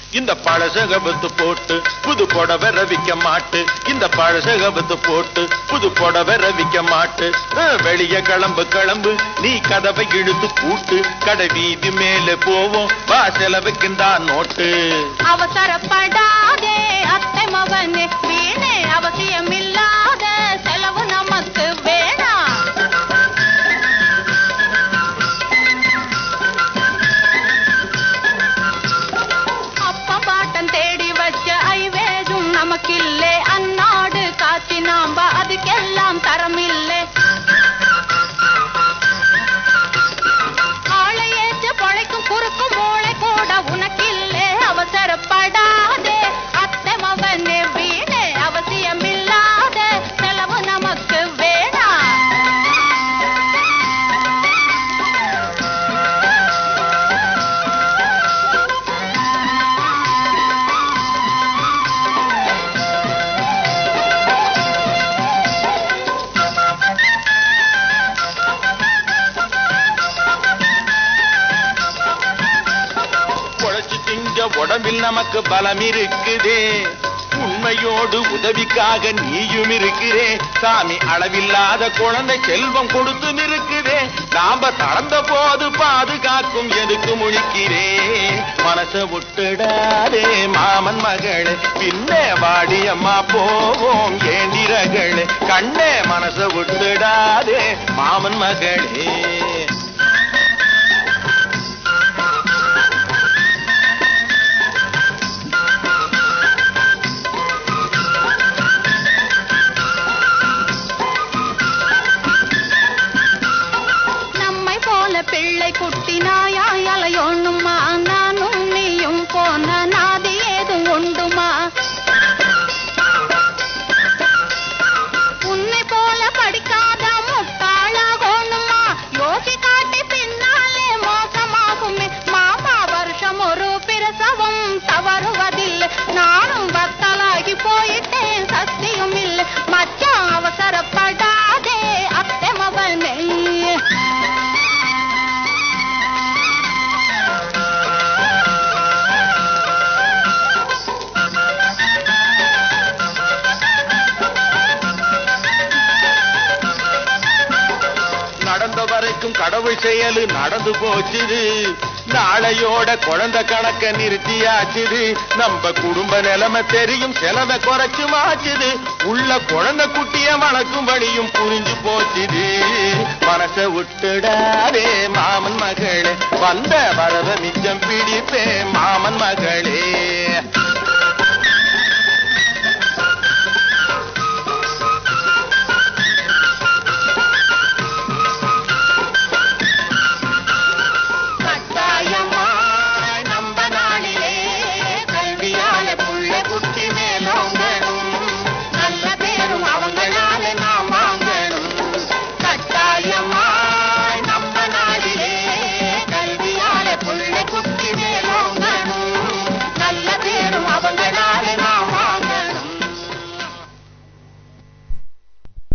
இந்த பழசகபத்து போட்டு புது புடவை ரவிக்க மாட்டு இந்த பழசகபத்து போட்டு புது புடவை ரவிக்க மாட்டு அஹ், வெளிய கிளம்பு கிளம்பு நீ கதவை இழுத்து பூட்டு கடை வீதி மேலே போவோம் வா செலவுக்குண்டா நோட்டு அவசரப்படாதே அத்தை மகனே வீணே அவசியமில்லாத செலவு நமக்கு வேணாம் அப்பம் பாட்டம் தேடி வச்ச ஐவேதும் நமக்கில்லே அந்நாடு காட்சி நாம்ப அதுக்கெல்லாம் தரமில்லை ஆளை ஏற்று பொழைக்கும் குறுக்கு மூளை கூட உனக்கில்லே அவசரப்படாதே அத்தை மகனே வீணே அவசியமில்லாத செலவு நமக்கு வேணாம் குழைச்சு திங்க உடம்பில் நமக்கு பலம் இருக்குதே உண்மையோடு உதவிக்காக நீயும் இருக்கிறே சாமி அளவில்லாத குழந்தை செல்வம் கொடுத்து இருக்குதே நாம தளர்ந்த போது பாதுகாக்கும் எதுக்கு முழிக்கிறே மனச விட்டுடாதே மாமன் மகளே பின்னே வாடி அம்மா போவோம் ஏண்டிரகளே கண்ணே மனச விட்டுடாதே மாமன் மகளே நம்மை போல பிள்ளை குட்டி நாயாய் அலையோணுமா நானும் நீயும் போன நாதி ஏதும் உண்டுமா உன்னை போல படிக்காத முட்டாளாகணுமா யோசி காட்டி பின்னாலே மோசமாகுமே மாமா வருஷம் ஒரு பிரசவம் தவறுவதில்லை நானும் பத்தலாகி போயிட்டேன் சத்தியும் இல்லை மச்சான் அவசரப்படாதே அத்தை மவனே நடந்த வரைக்கும் கடவுள் செயலு நடந்து போச்சுது நாளையோட குழந்தை கணக்க நிறுத்தியாச்சுது நம்ம குடும்ப நிலைமை தெரியும் செலவை குறைச்சு மாச்சுது உள்ள குழந்தை குட்டிய வளர்க்கும் வழியும் புரிஞ்சு போச்சுது மனச விட்டுடாதே மாமன் மகளே வந்த வரத மிச்சம் பிடிப்பே மாமன் மகளே